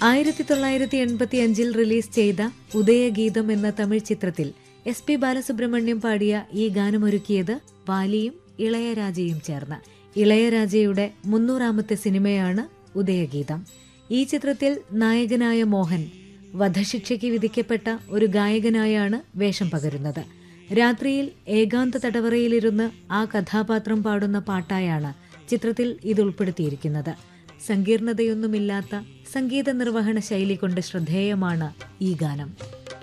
ആയിരത്തി തൊള്ളായിരത്തി എൺപത്തി അഞ്ചിൽ റിലീസ് ചെയ്ത ഉദയഗീതം എന്ന തമിഴ് ചിത്രത്തിൽ എസ് പി ബാലസുബ്രഹ്മണ്യം പാടിയ ഈ ഗാനമൊരുക്കിയത് വാലിയും ഇളയരാജയും ചേർന്ന് ഇളയരാജയുടെ മുന്നൂറാമത്തെ സിനിമയാണ് ഉദയഗീതം ഈ ചിത്രത്തിൽ നായകനായ മോഹൻ വധശിക്ഷയ്ക്ക് വിധിക്കപ്പെട്ട ഒരു ഗായകനായാണ് വേഷം പകരുന്നത് രാത്രിയിൽ ഏകാന്ത തടവറയിലിരുന്ന് ആ കഥാപാത്രം പാടുന്ന പാട്ടായാണ് ചിത്രത്തിൽ ഇത് ഉൾപ്പെടുത്തിയിരിക്കുന്നത് സങ്കീർണതയൊന്നുമില്ലാത്ത സംഗീത നിർവഹണ ശൈലി കൊണ്ട് ശ്രദ്ധേയമാണ് ഈ ഗാനം